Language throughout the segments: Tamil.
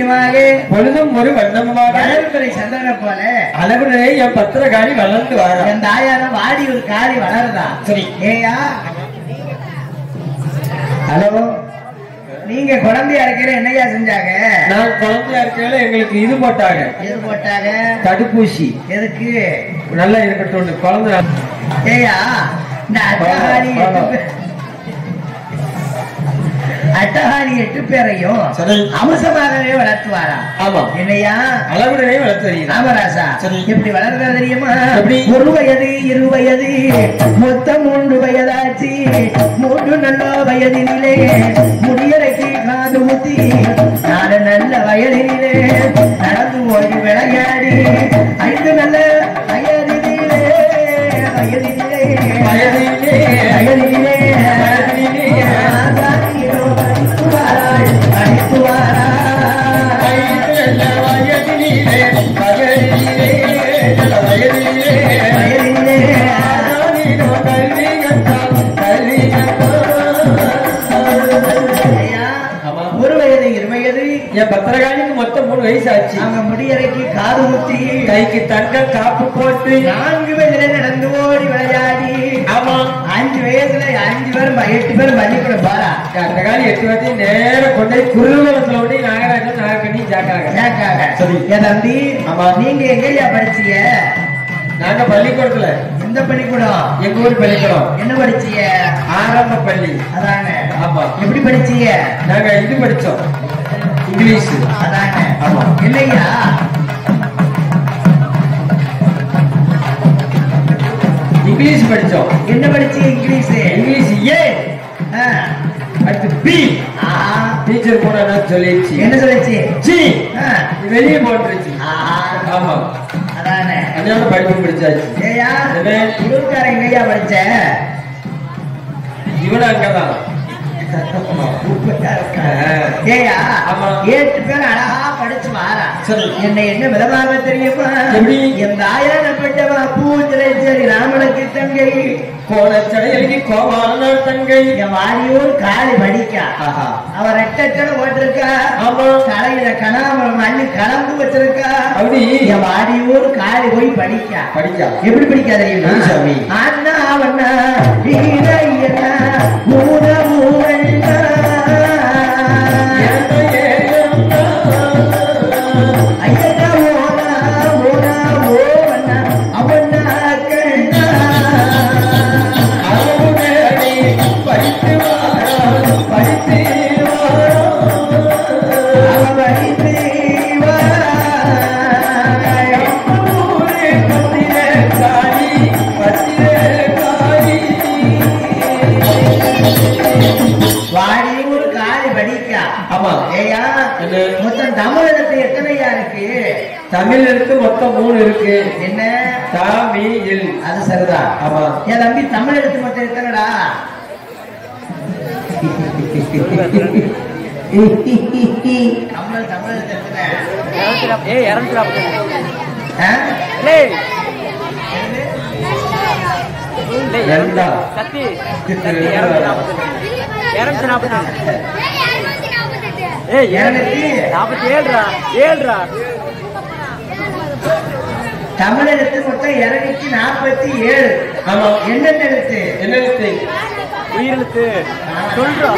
வண்ணமுமாக பொழுதும் ஒரு வண்ணமாக வளர்பிறை சந்திரனை போல அளவுடனே என் பத்திரகாளி வளர்ந்து வாரா என் தாயாரம் வாடி ஒரு காரி வளருதா சரி. ஏயா ஹலோ நீங்க குழந்தையா இருக்கிற என்னையா செஞ்சாங்க நான் குழந்தையா இருக்கையில எங்களுக்கு இது போட்டாங்க எது போட்டாங்க தடுப்பூசி எதுக்கு நல்லா இருக்கட்டும் குழந்தை ஏயா இந்த அட்டகாரி எட்டு பேர் அட்டகாரி எட்டு பேரையும் சரி. அம்சமாகவே வளர்த்துவாரா ஆமா என்னையா அளவுடனே வளர்த்து வருகிறார் ராமராசா சரி. எப்படி வளர்ந்தது தெரியுமா எப்படி? ஒரு வயது இரு வயது மொத்தம் மூன்று வயதாச்சு மூன்று நல்ல வயதினிலே முடியலைக்கு காது ஊத்தி நாலு நல்ல வயதினிலே நடந்து ஓடி விளையாடி ஐந்து நல்ல வயதினிலே வயதினிலே வயதினிலே, வயதினிலே வயதினிலே, ஆசாரியோ அடித்துவாராள், அடித்துவாராள். வயதினிலே வயதினிலே வயதினிலே வயதினிலே ஆனானினோ கல்வி கற்றான் கல்வி கற்றான் ஐயா, ஆமா. ஒரு வயது இரு வயது என் பத்திரகாளிக்கு மொத்தம் மூணு வயசு ஆச்சு நாங்க முடியறைக்கு காது குத்தி கைக்கு தங்க காப்பு போட்டு நான்கு வயதுல நடந்து ஓடி விளையாடி ஆமா அஞ்சு வயசுல அஞ்சு பேரும் ப- எட்டு பேரும் பள்ளிக்கூடம் பாரா அந்த காலி எட்டு வாட்டி நேரம் கொண்டு போய் குருகுலத்துல விட்டு நாகராஜன் நாகக்கண்ணி ஜாக்காங்க கேட்காங்க சரி. என் தம்பி ஆமா. நீங்க எங்கய்யா படிச்சீங்க நாங்க பள்ளிக்கூடத்துல எந்த பள்ளிக்கூடம் எங்க ஊர் பள்ளிக்கூடம் என்ன படிச்சீங்க ஆரம்ப பள்ளி அதாங்க ஆமா எப்படி படிச்சீங்க நாங்க இது படிச்சோம் இங்கிலீஷ் அதாங்க ஆமா. இல்லையா இங்கிலீஷ் படிச்சோம் என்ன படிச்சீங்க இங்கிலீஷ் இங்கிலீஷ் ஏ ஆ. அடுத்து பி ஆஹா. டீச்சர் போன சொல்லிடுச்சு என்ன சொல்லுச்சு சி ஆ. வெளியே போட்டுருச்சு ஆஹா. ஆமா அதானே அதனால படிப்பு படிச்சாச்சு ஏயா என்ன? இருக்கார எங்கய்யா படிச்ச இவன் அங்கதான் ஏயா ஆமா. ஏழு பேர் அழகா படிச்சு வாரா சரி. என்ன என்ன விதமாக தெரியுமா எப்படி? என் தாயாரப்பட்டவா பூஞ்சலை சரி ராமனுக்கு தங்கை கோலச்சடையலுக்கு கோபாலன தங்கை என் வாரியூர் காளி படிக்கா ஆஹா அவ ரெட்டச்சட போட்டிருக்கா ஆமா தலையில கனாமரம் அள்ளி கலந்து வச்சிருக்கா அப்படி என் வாரியூர் காளி போய் படிக்கா படிக்கா எப்படி படிக்கா தெரியுமா எப்படி சாமி? அண்ணா அவண்ணா வீரையண்ணா மூன மூவண்ணா ஐயண்ணா ஓனா ஓனா ஓவண்ணா அவண்ணா கண்ணா அவ படித்து வாடியூர் காளி படிக்கா ஆமா. ஏயா என்ன? மொத்தம் தமிழகத்து எத்தனையா இருக்கு தமிழ் இருக்கு மொத்தம் மூணு இருக்கு என்ன தமிழ் அது சரிதான் ஆமா என் தம்பி தமிழ் எழுத்து மொத்தம் எத்தனைடா தமிழ் தமிழ் எழுத்து எத்தனை ஏய் இரநூத்தி நாற்பது ஆ? டேய் டேய், ரெண்டா? சத்தி சத்தி இரநூத்தி நாற்பது இரநூத்தி நாற்பது ஏய் இருநூத்தி நாற்பத்தி ஏழுடா ஏழுடா தமிழ் எழுத்து மொத்தம் இருநூத்தி நாற்பத்தி ஏழு ஆமா என்னென்ன எழுத்து என்ன எழுத்து? உயிரெழுத்து சொல்றா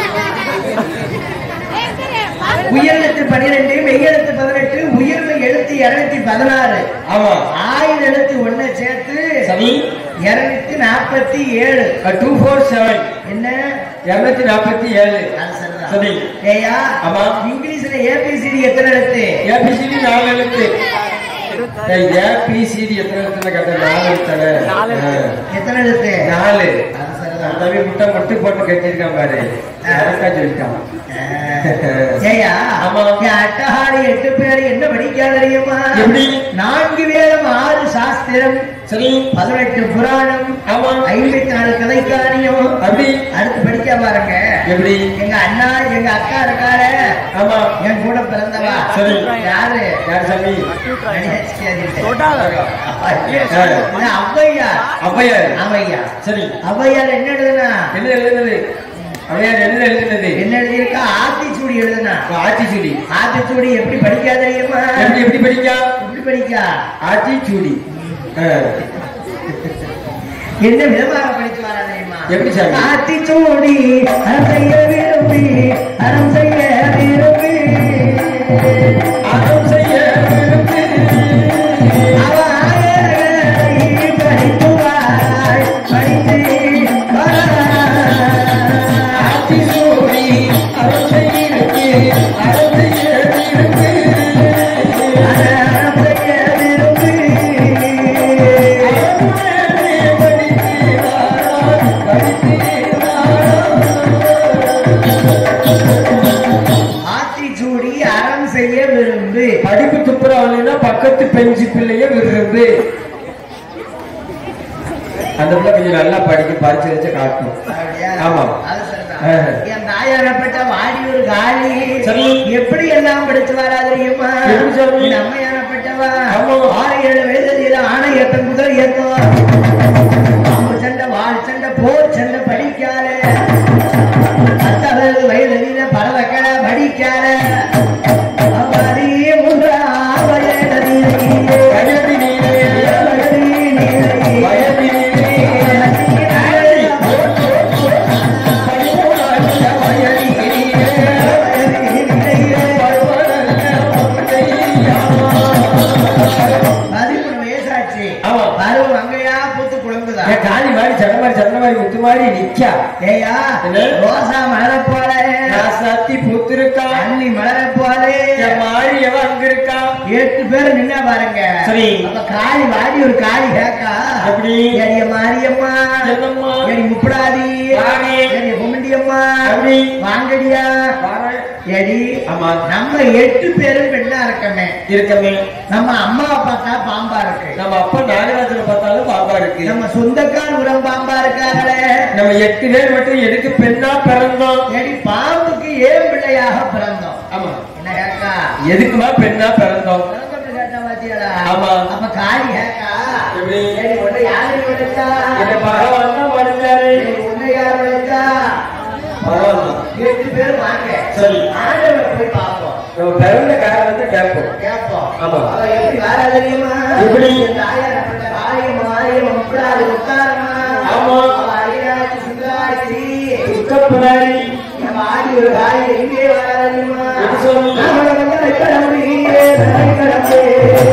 உயிரெழுத்து பன்னிரெண்டு மெய்யெழுத்து பதினெட்டு உயிர்மை எழுத்து இருநூத்தி பதினாறு ஆமா ஆயுத எழுத்து ஒண்ணு சேர்த்து சரி இருநூத்தி நாற்பத்தி ஏழு டூ ஃபோர் செவன் என்ன இருநூத்தி நாற்பத்தி ஏழு அது சரிதான். சரி ஏயா ஆமா. இங்கிலீஷ்ல ஏபிசிடி எத்தனை எழுத்து ஏபிசிடி நாலு எழுத்து இருபத்தாறு ஏபிசிடி எத்தனை எழுத்துன்னு கேட்டேன் நாலு எழுத்தானே நாலு எழுத்து. ஆ. எத்தனை எழுத்து நாலு அது சரிதான். தம்பி முட்டை முட்டை போட்டு கட்டியிருக்கான் பாரு கரெக்டா சொல்லிட்டான் ஏயா ஆமா. என் அட்டகாரி எட்டு பேர் என்ன படிக்காத தெரியுமா எப்படி? நான்கு வேதம் ஆறு சாஸ்திரம் சரி பதினெட்டு புராணம் ஆமா ஐம்பத்தி நாலு கதைக்காரியம் அப்படி அடுத்து படிக்க பாருங்க எப்படி எங்க அண்ணா எங்க அக்கா இருக்காரு ஆமா என் கூட பிறந்தவா சரி. யாரு யார் சாமி தொடாத இது ஔவையார் ஔவையார் ஆமையா சரி ஔவையார் என்ன எழுதுனா என்ன எழுதுனது ஔவையார் என்ன எழுதுனது என்ன எழுதியிருக்கா ஆத்திச்சூடி எழுதுனா ஆத்திச்சூடி ஆத்திச்சூடி எப்படி படிக்க கல்வி எப்படி படிக்கா எப்படி படிக்கா ஆத்திச்சூடி ஆ. என்ன விதமாக படிச்சு வரா தெரியுமா எப்படி சாமி? ஆத்திச்சூடி அறம் செய்ய விரும்பி அறம் செய்ய விரும்பி அறம் செய்ய விரும்பு. அவ ஆயர்களை படித்துவாய் படித்து வராய். ஆத்திச்சூடி அறம் செய்ய விரும்பு. அறம் செய்ய விரும்பு. அறம் செய்ய விரும்பி அறமே படித்து வாராய், படித்து வாராய். ஆத்திச்சூடி அறம் செய்ய விரும்பு படிப்பு துப்புரவாளின்னா பக்கத்து பெஞ்சு பிள்ளைய விரும்பு அந்த பிள்ளை கொஞ்சம் நல்லா படிக்க பரிச்சு வச்சு காட்டும் அப்படியா? ஆமா. அது சரிதான். ஆ. என் தாயாரப்பட்ட வாடி ஒரு காலி சரி. எப்படி எல்லாம் படிச்சு வரா தெரியுமா எப்படி சாமி? இந்த அம்மையானப்பட்டவா ஆமா. ஆறு ஏழு வயதில் ஆணை ஏத்தம் குதிரை ஏத்தம் அம்பு சண்டை வாழ் சண்டை போர் சண்டை படிக்காத பத்தாவது வயதில பரவக்கட படிக்காத அவரி முன்றா வயதிலே வயதினிலே, வயதினிலே, பரிபூரண வயதினிலே, பருவநல்ல மங்கையா. பதிமூணு வயசாச்சு ஆமா. பருவம் அங்கையா பூத்து குழம்புதா என் காளி மாதிரி சட மாதிரி சந்த மாதிரி முத்து மாதிரி நிக்கா ஏயா என்ன? ரோசா மலர போல ராசாத்தி பூத்திருக்கா அள்ளி மலர போலே என் மாறி எவன் அங்க இருக்கா எட்டு பேர் நின்னா பாருங்க சரி. அப்ப காளி வாடி ஒரு காளி கேக்கா எப்படி? எடிய மாரியம்மா என்னம்மா? எடி முப்படாதி வாடி. எடி குமண்டியம்மா எப்படி? வாங்கடியா வாரேன். எடி ஆமா. நம்ம எட்டு பேரும் பெண்ணா இருக்கமே இருக்கமே நம்ம அம்மாவை பார்த்தா பாம்பா இருக்கு நம்ம அப்பா நாகராஜனை பார்த்தாலும் பாப்பா இருக்கு நம்ம சொந்தக்கால் உரம் பாம்பா இருக்காங்களே நம்ம எட்டு பேர் மட்டும் எதுக்கு பெண்ணா பிறந்தோம் எடி பாம்புக்கு ஏன் பிள்ளையாக பிறந்தோம் ஆமா என்ன கேக்கா எதுக்குமா பெண்ணா பிறந்தோம் பிறந்தப்ப கேட்டா பாத்தியாடா? ஆமா. அப்ப காளி கேக்கா எப்படி? எடி உன்னை யாரு விடுத்தா என்ன பகவான் தான் படிச்சாரு எடி உன்னை யார் விடுத்தா பகவான் தான். எட்டு பேர் வாங்க சரி ஆண்டவரை போய் பார்ப்போம் நம்ம பிறந்த காரணத்தை கேட்போம் கேட்போம் ஆமா. அவ எப்படி வர தெரியுமா எப்படி? என் தாயாரப்பட்ட காளியம் மாரியம் முப்படாது உட்காரமா ஆமா. அவ அரியாச்சி சுந்தராட்சி துக்கப்பிடாரி நம்ம ஆடி ஒரு காளி எங்கே வர தெரியுமா எது சொல்லு? நாம வந்து கடவுளே கடவுளே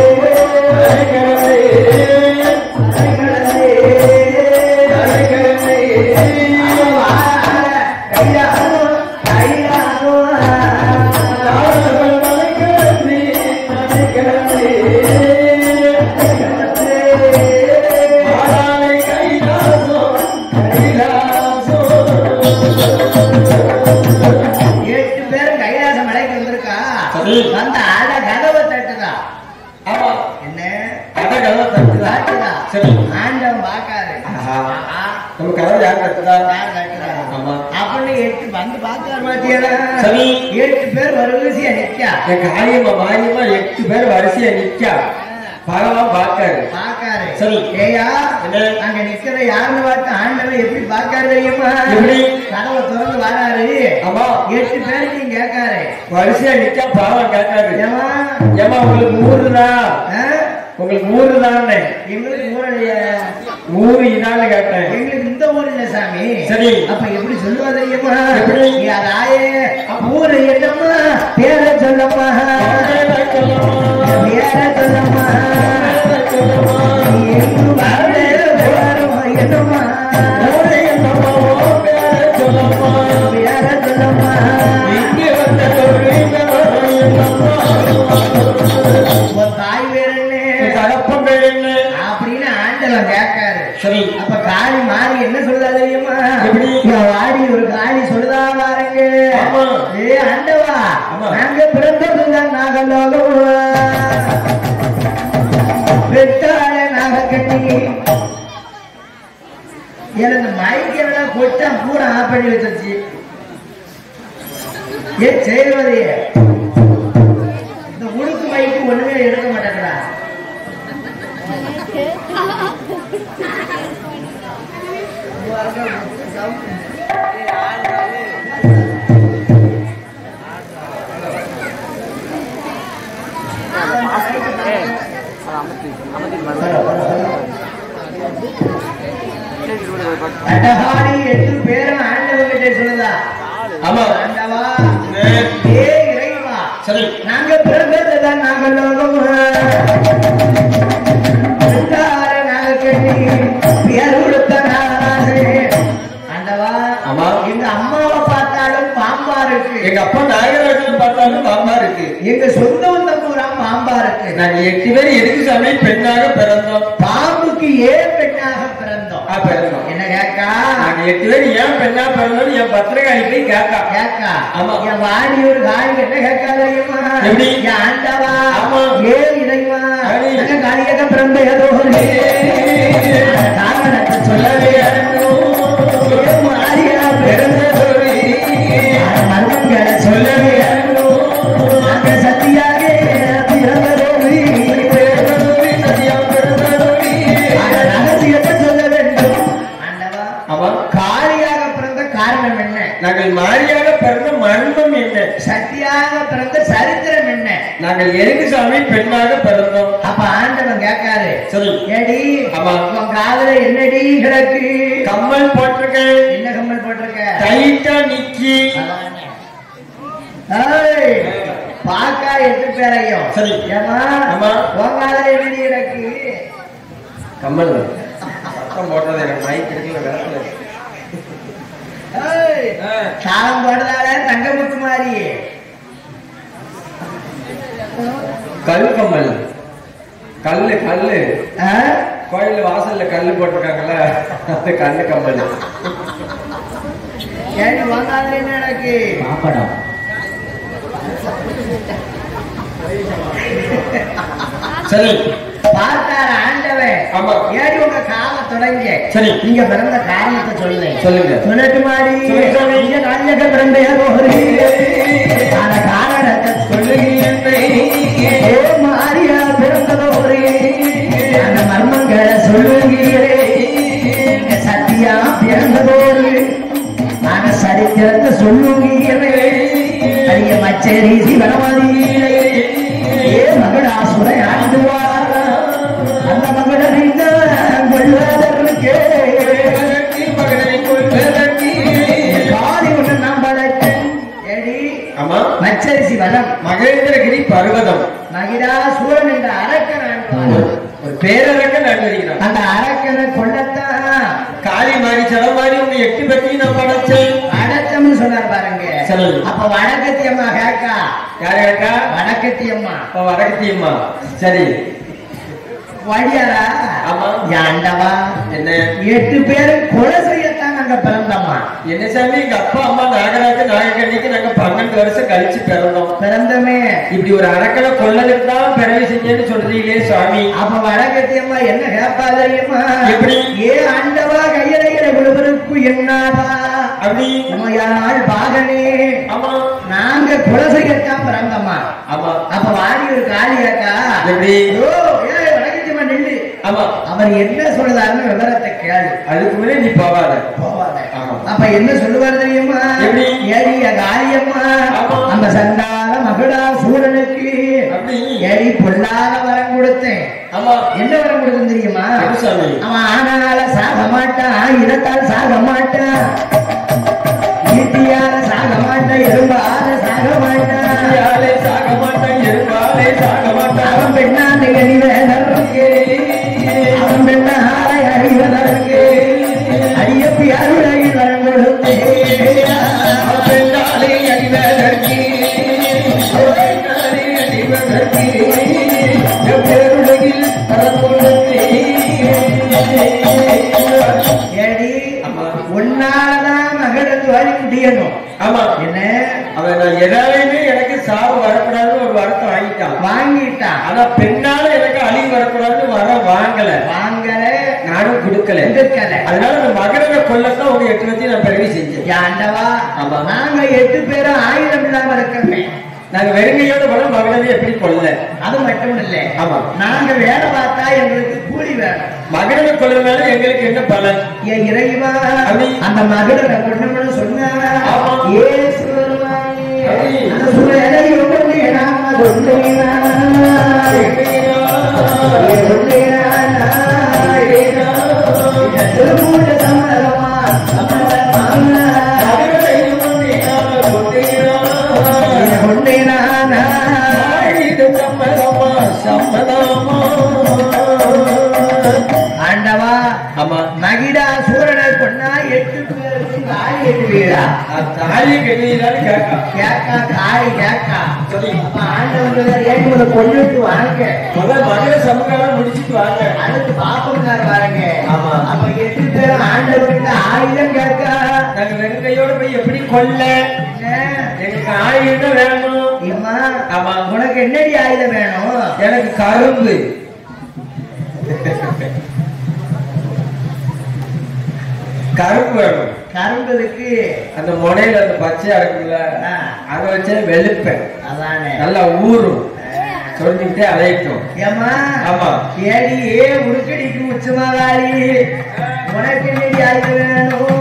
எட்டு பேரும் கைலாச மலைக்கு வந்திருக்கா சரி. வந்த அட கதவை தட்டுதா ஆமா என்ன அத கதவை தட்டுதா தட்டுதா சரி ஆண்டவன் பாக்காரு ஆஹா. ஆஹா. நம்ம கதவை யார் தட்டுதா யார் தட்டுறா? ஆமா. அப்படின்னு எட்டு வந்து பாக்காரு பாத்தியாடா சரி. எட்டு பேர் வரிசையா நிக்கா என் காளியம்மா மாரியம்மா எட்டு பேர் வரிசையா நிக்கா பகவான் பார்க்காரு பாக்காரு சரி. ஏயா என்ன? அங்க நிக்கிற யாருன்னு பார்த்து ஆண்டவன் எப்படி பாக்காரு தெரியுமா எப்படி? கதவை திறந்து வராரு ஆமா எட்டு பேருக்கு கேட்காரு வரிசையா நிக்கா பகவான் கேட்காரு ஏமா ஏமா உங்களுக்கு ஊருதா ஆ? உங்களுக்கு ஊருதானே எங்களுக்கு ஊரடைய ஊரு இதான்னு கேட்டேன் எங்களுக்கு இந்த ஊர் இல்ல சாமி சரி. அப்ப எப்படி சொல்லுவா தெரியுமா எப்படி? யாராயே ஊரு என்னம்மா பேர சொல்லம்மா பேரை சொல்லம்மா. பேர சொல்லம்மா பேரை சொல்லம்மா. எங்கு வாழ வரும் என்னம்மா ஊரு என்னம்மா, உன் பேரை சொல்லம்மா. பேர சொல்லம்மா இங்கே வந்த ஒரு விவரம் என்னம்மா? உன் தாய் பேர் உன் என்ன தகப்பன் பேர் என்ன? அப்படின்னு ஆண்டவன் கேட்காரு சரி அப்ப காளி மாறி என்ன சொல்லுதா தெரியுமா எப்படி? என் வாடி ஒரு காளி சொல்லுதா பாருங்க ஆமா. ஏ ஆண்டவா ஆமா. நாங்க பிறந்ததுதான் நாகலோகம் வெட்டாள நாகக்கண்ணி எனக்கு மைக்கெல்லாம் கொட்டா பூரா ஆஃப் பண்ணி வச்சிருச்சு ஏ செய்வதே இந்த உடுக்கு மைக்கு ஒண்ணுமே எடுக்க மாட்டேங்கிறா அமர்த்தி அமர்த்தி சொல்லு, சொல்லு, சொல்லு. சரி விடு, விடு. அட்டகாரி எட்டு பேரும் ஆண்டவங்கிட்ட சொல்லுதா ஆமா ஆண்டவா ஏ. ஏ இறைவா சரி நாங்க பிறந்ததுதான் நாங்கள் லோகம் பிறந்தார நாங்க கட்டி பேர் கொடுத்த நாசே ஆண்டவா ஆமா. எங்க அம்மாவை பார்த்தாலும் பாம்பா இருக்கு எங்க அப்பா நாகராஜன் பார்த்தாலும் பாம்பா இருக்கு எங்க சொந்த வந்த பூரா பாம்பா இருக்கு நாங்க எட்டு பேர் எதுக்கு சாமி பெண்ணாக பிறந்தோம் பாம்புக்கு ஏன் பெண்ணாக பிறந்தோம் ஆ, பிறந்தோம் என்ன கேக்கா நாங்க எட்டு பேர் ஏன் பெண்ணா பிறந்தோம்னு என் பத்திரகாளி போய் கேட்டா கேக்கா ஆமா. என் வாடி ஒரு காலி என்ன கேட்காதையுமா எப்படி? என் ஆண்டவா ஆமா. ஏ இறைவா சரி. எங்க காலியாக பிறந்த ஏதோ ஒரு காரணத்தை சொல்லவே ஏ மாறியா பிறந்ததொரு மர்மங்களை சொல்லவே நாங்க சத்தியாக பிறந்ததோடு அந்த ரகசியத்தை சொல்ல வேண்டும் ஆண்டவா ஆமா காளியாக பிறந்த காரணம் என்ன நாங்கள் மாரியாக பிறந்த மர்மம் என்ன சத்தியாக பிறந்த சரித்திரம் என்ன நாங்கள் எதுக்கு சாமி பெண்ணாக பிறந்தோம் அப்ப ஆண்டவன் கேட்காரு சரி ஏடி ஆமா. உன் காதுல என்னடி கிடக்கு கம்மல் போட்டிருக்கேன் என்ன கம்மல் போட்டிருக்க டைட்டா நிக்கி ஏய், பாக்கா எட்டு பேரையும் சரி. ஏமா ஆமா. உன் காதுல என்னடி கிடக்கு கம்மல் சத்தம் போட்டது எனக்கு மைக் இருக்குல்ல விளக்கல ஏய், சாலம் போடுறதால தங்க முத்து மாதிரி கல் கம்மல் கல்லு கல்லு ஆ? கோயில் வாசல்ல கல்லு போட்டிருக்காங்கல்ல அது கல்லு கம்மல் ஏடி உன் காதுல என்ன கிடக்கு பாப்படம் சரி பார்த்தார ஆண்டவன் ஆமா. ஏடி உங்க கால தொடங்க சரி. நீங்க பிறந்த காரணத்தை சொல்லுங்க சொல்லுங்க. சொல்லட்டு மாடி சொல்லு சாமி. நீங்க நாளைக்கு பிறந்த ஒரு அந்த காரணத்தை சொல்லுகிறேன் ஏ மாரியா பிறந்ததோரு அந்த மர்மங்களை சொல்லுகிறேன் நீங்க சத்தியா பிறந்ததோரு அந்த சரித்திரத்தை சொல்லுகிறேன் அரிய மச்சேரி சிவனவாதியிலே ஏ மகளாசுரை ஆண்டுவார் அந்த மகளறிந்த கொள்வதற்கு காரி ஒன்று நாம் படைத்தேன் ஏடி ஆமா மச்சரிசி வனம் மகேந்திரகிரி பர்வதம் மகிடா சூரன் என்ற அரக்கன் ஆண்டுவான் ஒரு பேரரக்க நடுவீங்க அந்த அரக்கனை கொள்ளத்தான் காளி மாறி சட மாறி உங்க எட்டு பத்தி நான் படைச்சேன் வடக்கம்னு சொன்னார் பாருங்க சரி. அப்ப வடக்கத்தி அம்மா கேக்கா யாரு கேட்டா வடக்கத்தி அம்மா அப்ப வடக்கத்தியம்மா சரி வழியாரா ஆமா. யாண்டவா என்ன எட்டு பேரும் கொலை செய்யத்தான் நாங்க பிறந்தோமா என்ன சாமி எங்க அப்பா அம்மா நாகராஜ நாகக்கண்ணிக்கு நாங்க பன்னெண்டு வருஷம் கழிச்சு பிறந்தோம் பிறந்தமே இப்படி ஒரு அரக்கனை கொல்லலுக்கு தான் பிறவி செஞ்சேன்னு சொல்றீங்களே சுவாமி அப்ப வடக்கத்தி அம்மா என்ன கேப்பா தெரியுமா எப்படி? ஏ ஆண்டவா கையிலையில விழுவருக்கு என்னாவா அப்படி உமையாள் பாகனே ஆமா நாங்க கொலை செய்யத்தான் பிறந்தோமா ஆமா அப்ப வாடி ஒரு காளியாக்கா எப்படி? ஓ ஏய் வடக்கத்தியம்மா நில்லு ஆமா அவர் என்ன சொல்றாருன்னு விவரத்தை கேளு அதுக்கு முன்னாடி நீ போவாத போவாத. ஆமா. அப்ப என்ன சொல்லுவார் தெரியுமா எப்படி? ஏறிய காளியம்மா ஆமா. அந்த சண்டால மகளா சூரனுக்கு அப்படி ஏறி பொல்லாத வரம் கொடுத்தேன் ஆமா என்ன வரம் கொடுத்தேன் தெரியுமா எப்படி சாமி? அவன் ஆனால சாக மாட்டான் இதத்தால் சாக மாட்டான் ஈட்டியால சாக மாட்டான் எறும்பால சாக மாட்டான் யாழை சாக மாட்டான் எருமாலை சாக மாட்டான் அவன் பெண்ணாண்டு எறிவதற்கு அவன் பெண்ணாலை அறிவதற்கு அடியப்பி அருளையில் வரம் கொடுத்தேன் பெண்ணாலே அடிவதற்கு பெண்ணாலே அடிவதற்கு எப்பேருலகில் ஏடி ஆமா. உன்னாலதான் மகளுக்கு வழி முடியணும் ஆமா என்ன அவன் நான் எதாலையுமே எனக்கு சாவு வரக்கூடாதுன்னு ஒரு வரத்தை வாங்கிட்டான் வாங்கிட்டான் ஆனா பெண்ணால எனக்கு அழிவு வரக்கூடாதுன்னு வர வாங்கல வாங்கல நானும் கொடுக்கல கொடுக்கல. அதனால அந்த மகனை கொல்லத்தான் உங்க எட்டு வச்சு நான் பிறவி செஞ்சேன் ஆண்டவா ஆமா. நாங்க எட்டு பேரும் ஆயுதம் இல்லாம இருக்கமே நாங்க வெறுங்கையோட போல மகனை எப்படி கொல்ல அது மட்டும் இல்ல ஆமா. நாங்க வேலை பார்த்தா எங்களுக்கு கூலி வேணும் மகனை கொல்றதுனால எங்களுக்கு என்ன பலன் என் இறைவா அப்படி. அந்த மகளை கொண்டோம்னு சொன்னா ஆமா. ஏசு வருவானே. அப்படி. அந்த சூழலை ஒன்று நாம கொண்டேனா. திருமூல சம்மதமா சம்மதமா கொண்டேனானா ஆண்டவா ஆமா மகிடா சூரனை கொண்டா எட்டு பேருக்கு காய் எட்டு வீடா தாலி கட்டிதான் கேட்கா கேக்கா காய் கேக்கா சரி. அப்ப ஆண்டவங்க ஏழுமலை கொண்டுட்டு வாங்க முதல் மதுர சமகாலம் முடிச்சிட்டு வாங்க அடுத்து பாப்பங்கார் வாருங்க ஆமா. அப்ப எட்டு பேரும் ஆண்டவருக்கு ஆயுதம் கேக்கா நாங்க வெறுங்கையோட போய் எப்படி கொல்ல எங்களுக்கு ஆயுதம் தான் வேணும் ஏம்மா ஆமா. உனக்கு என்னடி ஆயுதம் வேணும் எனக்கு கரும்பு கரும்பு வேணும் கரும்புக்கு அந்த முனையில அந்த பச்சையா இருக்குல்ல ஆ. அதை வச்சே வெளுப்பேன் அதானே நல்லா ஊறும் சொல்லிக்கிட்டே அழைக்கும் ஏம்மா ஆமா. ஏடி ஏ உருக்கடிக்கு உச்சமாகாளி உனக்கு என்னடி ஆயுதம் வேணும்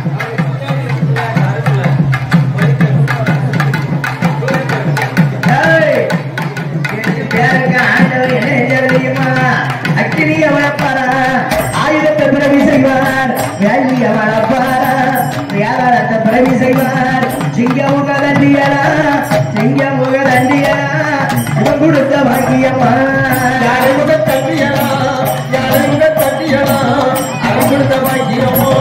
ஏய், எட்டு பேருக்கு ஆண்டவர் என்ன செஞ்சார் தெரியுமா அக்கினிய வளர்ப்பாரா ஆயுதத்தை பிறவி செய்வார் வேள்விய வளர்ப்பாரா வியாபாரத்தை பிறவி செய்வார் சிங்கமுக தண்டியரா சிங்கமுக தண்டியரா இவன் கொடுத்த பாக்கியம்மா யாரை கூட தட்டியலாம் யாரை கூட தட்டியலாம் அவன் கொடுத்த பாக்கியமோ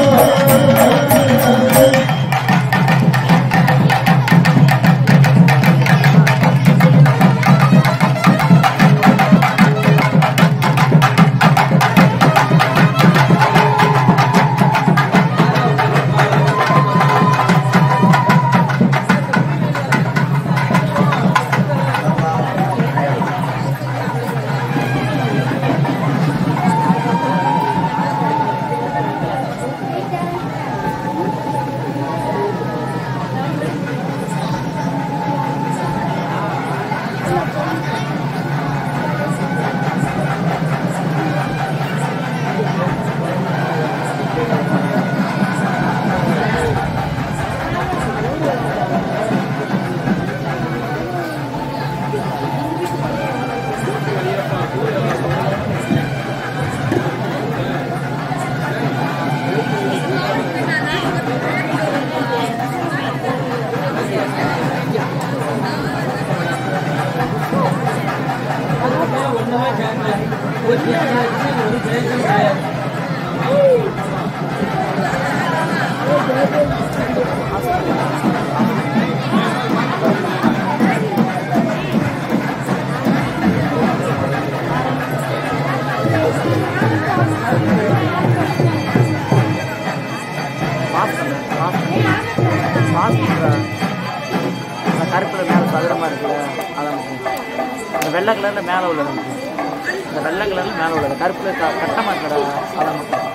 அந்த கருப்பில் மேலே சதுரமாக இருக்குல்ல அதான் முக்கியம். இந்த வெள்ளை கலரில் மேலே உள்ளது முக்கியம். இந்த வெள்ளை கலரில் மேலே உள்ளது கருப்பில் க கட்டமாக இருக்கடா அதான் முக்கியம்.